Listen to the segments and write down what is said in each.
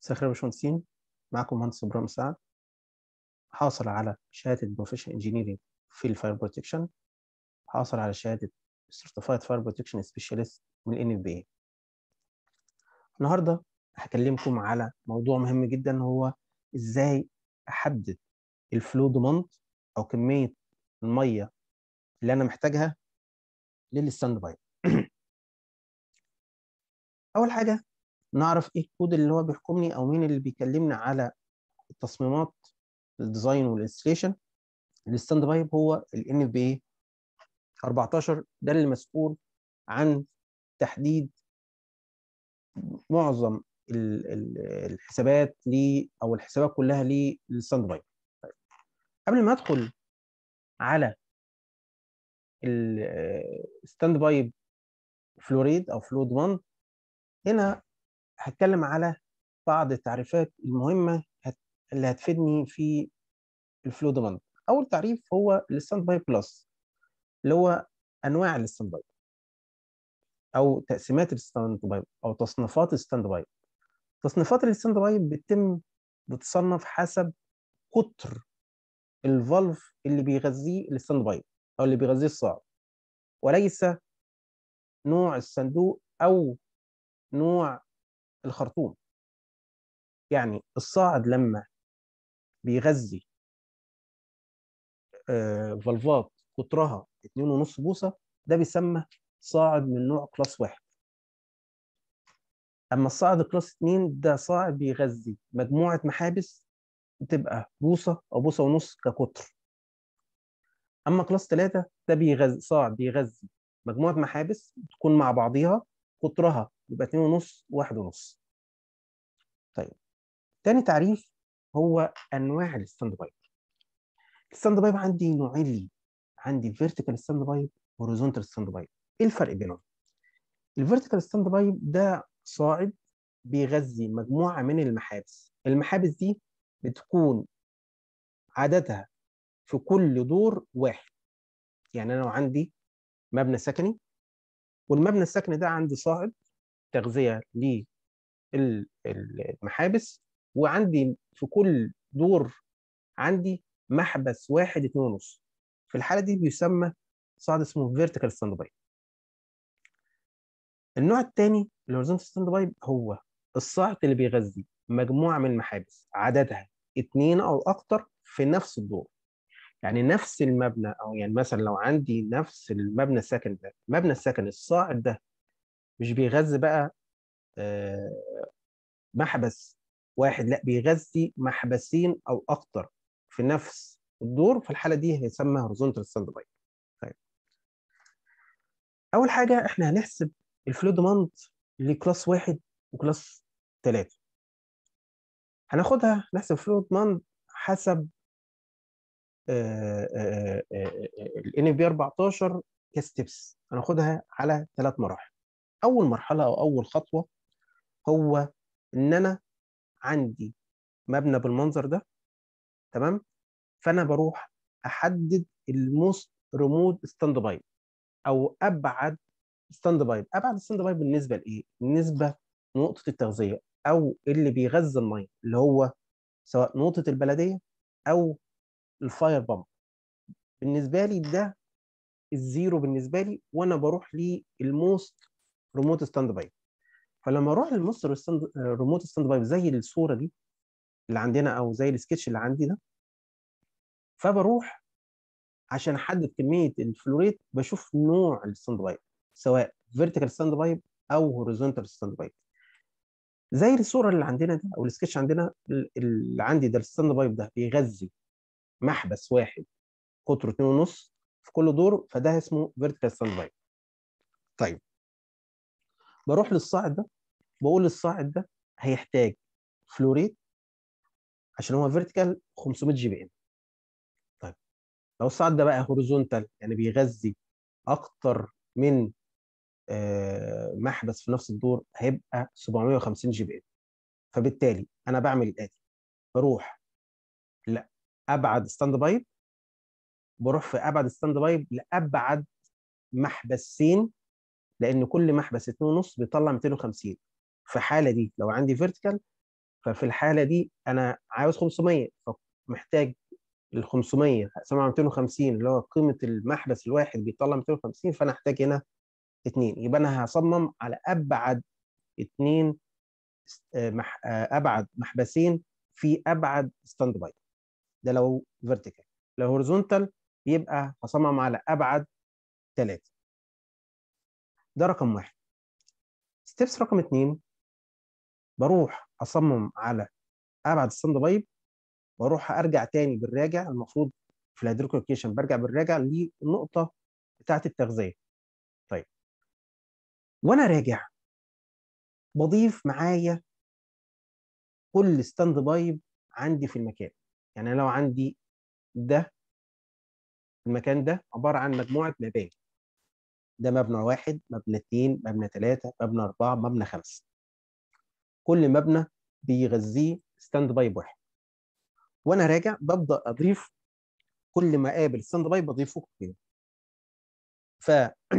مساء الخير يا باشمهندسين معكم مهندس ابراهيم سعد حاصل على شهاده بروفيشنال انجينيرنج في الفاير بروتكشن حاصل على شهاده سيرتيفايد فاير بروتكشن سبيشاليست من الان اف بي النهارده هكلمكم على موضوع مهم جدا هو ازاي احدد الفلو دوماند او كميه الميه اللي انا محتاجها للستاند باي اول حاجه نعرف ايه الكود اللي هو بيحكمني او مين اللي بيكلمني على التصميمات الديزاين والانستليشن الستاند بايب هو الان اف بي 14 ده اللي مسؤول عن تحديد معظم الحسابات لي او الحسابات كلها للستاند بايب طيب. قبل ما ادخل على الستاند بايب فلوريد او فلو دوماند هنا هتكلم على بعض التعريفات المهمه اللي هتفيدني في الفلو دوماند اول تعريف هو الستاند باي بلس اللي هو انواع الستاند باي او تقسيمات الستاند باي او تصنيفات الستاند باي تصنيفات الستاند باي بتتم بتصنف حسب قطر الفالف اللي بيغذيه الستاند باي او اللي بيغذيه الصاعد وليس نوع الصندوق او نوع الخرطوم يعني الصاعد لما بيغذي فالفات قطرها 2.5 بوصه ده بيسمى صاعد من نوع كلاس واحد اما الصاعد كلاس 2 ده صاعد بيغذي مجموعه محابس بتبقى بوصه او بوصه ونص كقطر اما كلاس 3 ده بيغذي صاعد بيغذي مجموعه محابس تكون مع بعضيها قطرها يبقى 2.5 1.5 طيب تاني تعريف هو انواع الستاند بايب الستاند بايب عندي نوعين لي عندي فيرتيكال ستاند بايب وهوريزونتال ستاند بايب ايه الفرق بينهم الفيرتيكال ستاند بايب ده صاعد بيغذي مجموعه من المحابس المحابس دي بتكون عددها في كل دور واحد يعني انا لو عندي مبنى سكني والمبنى السكني ده عندي صاعد تغذيه للمحابس وعندي في كل دور عندي محبس واحد اتنين ونص في الحاله دي بيسمى صعد اسمه فيرتيكال ستاند بايب النوع الثاني الهوريزونتال ستاند بايب هو الصاعد اللي بيغذي مجموعه من المحابس عددها اتنين او اكتر في نفس الدور يعني نفس المبنى او يعني مثلا لو عندي نفس المبنى السكني ده المبنى السكني الصاعد ده مش بيغذي بقى محبس واحد لا بيغذي محبسين او اكتر في نفس الدور في الحاله دي هيسمى هوريزونتال ستاند بايب طيب اول حاجه احنا هنحسب الفلو دوماند لكلاس واحد وكلاس ثلاثة هناخدها نحسب فلو دوماند حسب ال ان بي 14 كستبس هناخدها على ثلاث مراحل اول مرحله او اول خطوه هو ان انا عندي مبنى بالمنظر ده تمام فانا بروح احدد الموست ريموت ستاند بايب او ابعد ستاند بايب ابعد ستاند بايب بالنسبه لايه بالنسبه لنقطه التغذيه او اللي بيغذي الميه اللي هو سواء نقطه البلديه او الفاير بامب بالنسبه لي ده الزيرو بالنسبه لي وانا بروح للموست ريموت ستاند بايب فلما اروح للموست ريموت ستاند بايب زي الصوره دي اللي عندنا او زي السكتش اللي عندي ده فبروح عشان احدد كميه الفلوريت بشوف نوع الستاند بايب سواء فيرتيكال ستاند بايب او هوريزونتال ستاند بايب زي الصوره اللي عندنا دي او السكتش عندنا اللي عندي ده الستاند بايب ده بيغذي محبس واحد قطره 2.5 في كل دور فده اسمه فيرتيكال ستاند بايب طيب بروح للصاعد ده بقول للصاعد ده هيحتاج فلوريت عشان هو فيرتيكال 500 جي بي ام طيب لو الصاعد ده بقى هوريزونتال يعني بيغذي اكتر من آه محبس في نفس الدور هيبقى 750 جي بي ام فبالتالي انا بعمل الاتي بروح لا ابعد ستاند بايب بروح في ابعد ستاند بايب لابعد محبسين لان كل محبس 2.5 بيطلع 250 في الحاله دي لو عندي فيرتيكال ففي الحاله دي انا عاوز 500 فمحتاج ال 500 هقسمها على 250 اللي هو قيمه المحبس الواحد بيطلع 250 فانا احتاج هنا اثنين يبقى انا هصمم على ابعد اثنين مح... ابعد محبسين في ابعد ستاند باي ده لو فيرتيكال لو هوريزونتال يبقى هصمم على ابعد ثلاثه ده رقم واحد ستيبس رقم اثنين بروح اصمم على ابعد ستاند بايب واروح ارجع تاني بالراجع المفروض في الهيدروكليكيشن برجع بالراجع للنقطه بتاعه التغذيه طيب وانا راجع بضيف معايا كل ستاند بايب عندي في المكان يعني لو عندي ده المكان ده عباره عن مجموعه مباني ده مبنى واحد مبنى اثنين مبنى ثلاثه مبنى اربعه مبنى خمسه كل مبنى بيغذيه ستاند بايب واحد وانا راجع ببدا اضيف كل ما اقابل ستاند بايب بضيفه كده ف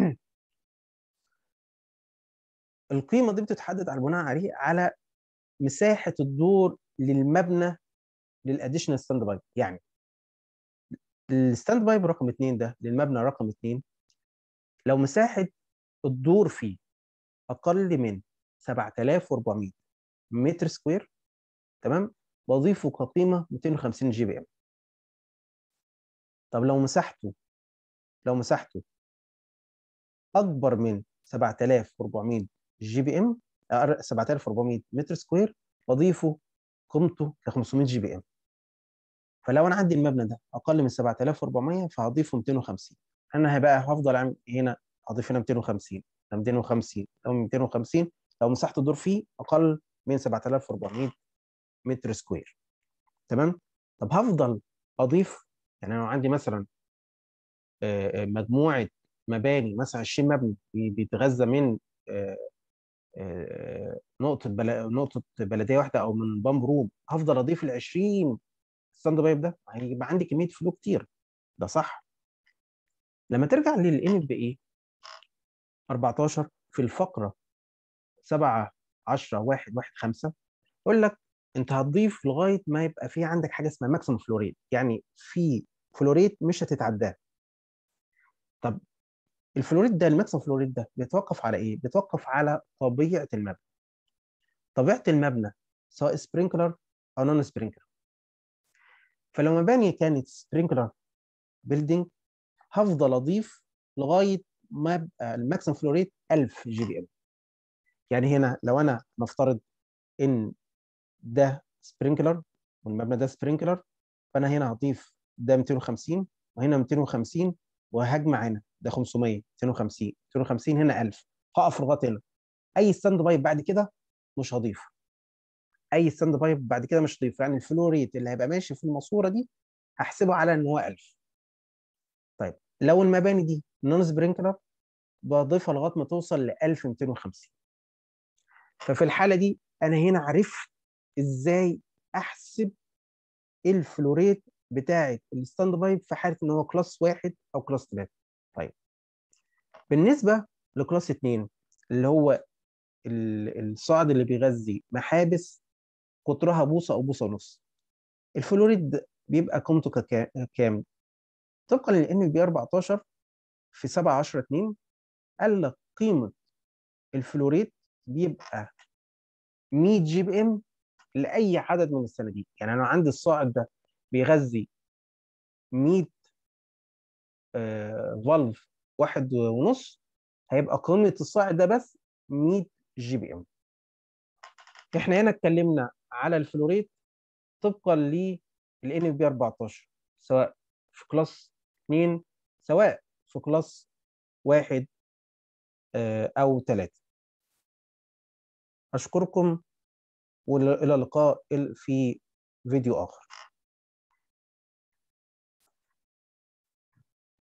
القيمه دي بتتحدد على بناء عليه على مساحه الدور للمبنى للاديشنال ستاند بايب يعني الستاند بايب رقم اثنين ده للمبنى رقم اثنين لو مساحه الدور فيه اقل من 7400 متر سكوير تمام بضيفه كقيمه 250 جي بي ام طب لو مساحته لو مساحته اكبر من 7400 جي بي ام 7400 متر سكوير بضيفه قيمته ل 500 جي بي ام فلو انا عندي المبنى ده اقل من 7400 فهضيفه 250 انا هبقى هفضل اعمل هنا اضيف هنا 250 250 لو 250 لو مساحه الدور فيه اقل من 7400 متر سكوير تمام طب هفضل اضيف يعني انا عندي مثلا مجموعه مباني مثلا 20 مبنى بيتغذى من نقطه بل... نقطه بلديه واحده او من بامب روم هفضل اضيف ال 20 ستاند بايب ده هيبقى عندي كميه فلو كتير ده صح لما ترجع للان بي اي 14 في الفقره 7 10 1 1 5 يقول لك انت هتضيف لغايه ما يبقى في عندك حاجه اسمها ماكسيمم فلوريت يعني في فلوريت مش هتتعداه طب الفلوريت ده الماكسيمم فلوريت ده بيتوقف على ايه بيتوقف على طبيعه المبنى طبيعه المبنى سواء سبرينكلر او نون سبرينكلر فلو مباني كانت سبرينكلر بيلدينج هفضل اضيف لغايه ما يبقى الماكسيمم فلوريت 1000 جي بي ام يعني هنا لو انا نفترض ان ده سبرينكلر والمبنى ده سبرينكلر فانا هنا هضيف ده 250 وهنا 250 وهجمع هنا ده 500 250 250 هنا 1000 هقف لغايه هنا اي ستاند بايب بعد كده مش هضيف اي ستاند بايب بعد كده مش هضيف يعني الفلو ريت اللي هيبقى ماشي في الماسوره دي هحسبه على ان هو 1000 طيب لو المباني دي نون سبرينكلر بضيفها لغايه ما توصل ل 1250 ففي الحاله دي انا هنا عرفت ازاي احسب الفلوريت بتاعه الستاند بايب في حاله ان هو كلاس واحد او كلاس ثلاثه. طيب بالنسبه لكلاس اثنين اللي هو الصاعد اللي بيغذي محابس قطرها بوصه او بوصه ونص. الفلوريد بيبقى قيمته كام؟ طبقا للان بي 14 في 7 10 2 قال لك قيمه الفلوريت بيبقى 100 جي بي ام لاي عدد من الصناديق يعني انا عندي الصاعد ده بيغذي 100 آه فالف واحد ونص هيبقى قيمه الصاعد ده بس 100 جي بي ام احنا هنا اتكلمنا على الفلوريت طبقا للان بي 14 سواء في كلاس 2 سواء في كلاس واحد آه او ثلاثه أشكركم وإلى اللقاء في فيديو آخر